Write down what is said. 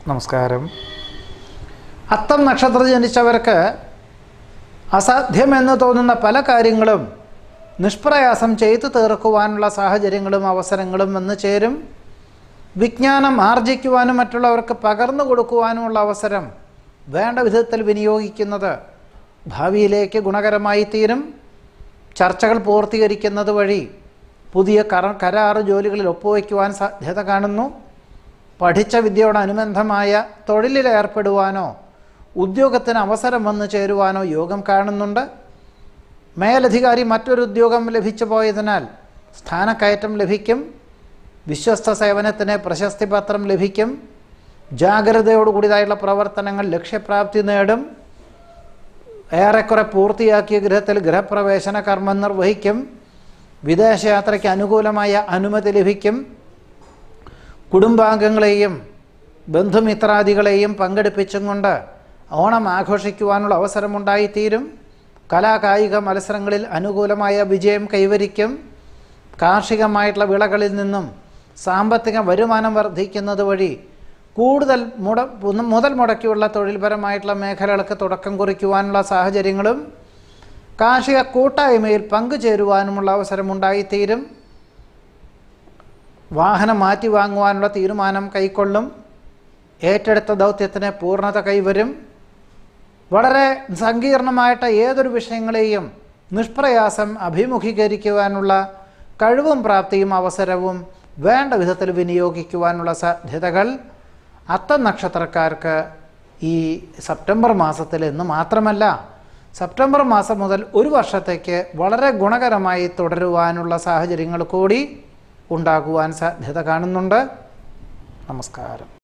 നമസ്കാരം അത്തം നക്ഷത്രം ജനിച്ചവർക്ക് അസാധ്യമെന്ന് തോന്നുന്ന പല കാര്യങ്ങളും നിഷ്പ്രയാസം ചെയ്തു തീർക്കുവാനുള്ള സാഹചര്യങ്ങളും അവസരങ്ങളും വന്നു ചേരും വിജ്ഞാനം ആർജിക്കുവാനും മറ്റുള്ളവർക്ക് പകർന്നു കൊടുക്കുവാനുമുള്ള അവസരം വേണ്ട വിധത്തിൽ വിനിയോഗിക്കുന്നത് ഭാവിയിലേക്ക് ഗുണകരമായി തീരും ചർച്ചകൾ പൂർത്തീകരിക്കുന്നത് വഴി പുതിയ കറ കരാറ് ജോലികളിൽ ഒപ്പുവയ്ക്കുവാൻ സാധ്യത കാണുന്നു പഠിച്ച വിദ്യയോടനുബന്ധമായ തൊഴിലിൽ ഏർപ്പെടുവാനോ ഉദ്യോഗത്തിന് അവസരം വന്നു ചേരുവാനോ യോഗം കാണുന്നുണ്ട് മേലധികാരി മറ്റൊരു ഉദ്യോഗം ലഭിച്ചു പോയതിനാൽ സ്ഥാനക്കയറ്റം ലഭിക്കും വിശ്വസ്ത സേവനത്തിന് പ്രശസ്തി പത്രം ലഭിക്കും ജാഗ്രതയോടുകൂടിയതായുള്ള പ്രവർത്തനങ്ങൾ ലക്ഷ്യപ്രാപ്തി നേടും ഏറെക്കുറെ പൂർത്തിയാക്കിയ ഗൃഹത്തിൽ ഗൃഹപ്രവേശന കർമ്മം നിർവഹിക്കും വിദേശയാത്രയ്ക്ക് അനുകൂലമായ അനുമതി ലഭിക്കും കുടുംബാംഗങ്ങളെയും ബന്ധുമിത്രാദികളെയും പങ്കെടുപ്പിച്ചും കൊണ്ട് ഓണം ആഘോഷിക്കുവാനുള്ള അവസരമുണ്ടായിത്തീരും കലാകായിക മത്സരങ്ങളിൽ അനുകൂലമായ വിജയം കൈവരിക്കും കാർഷികമായിട്ടുള്ള വിളകളിൽ നിന്നും സാമ്പത്തിക വരുമാനം വർദ്ധിക്കുന്നത് വഴി കൂടുതൽ മുട മുതൽ മുടക്കിയുള്ള തൊഴിൽപരമായിട്ടുള്ള മേഖലകൾക്ക് തുടക്കം കുറിക്കുവാനുള്ള സാഹചര്യങ്ങളും കാർഷിക കൂട്ടായ്മയിൽ പങ്കുചേരുവാനുമുള്ള അവസരമുണ്ടായിത്തീരും വാഹനം മാറ്റി വാങ്ങുവാനുള്ള തീരുമാനം കൈക്കൊള്ളും ഏറ്റെടുത്ത ദൗത്യത്തിന് പൂർണ്ണത കൈവരും വളരെ സങ്കീർണമായിട്ട് ഏതൊരു വിഷയങ്ങളെയും നിഷ്പ്രയാസം അഭിമുഖീകരിക്കുവാനുള്ള കഴിവും പ്രാപ്തിയും അവസരവും വേണ്ട വിധത്തിൽ വിനിയോഗിക്കുവാനുള്ള സാധ്യതകൾ അത്തം നക്ഷത്രക്കാർക്ക് ഈ സെപ്റ്റംബർ മാസത്തിൽ എന്ന് മാത്രമല്ല സെപ്റ്റംബർ മാസം മുതൽ ഒരു വർഷത്തേക്ക് വളരെ ഗുണകരമായി തുടരുവാനുള്ള സാഹചര്യങ്ങൾ കൂടി ഉണ്ടാകുവാൻ സാധ്യത കാണുന്നുണ്ട് നമസ്കാരം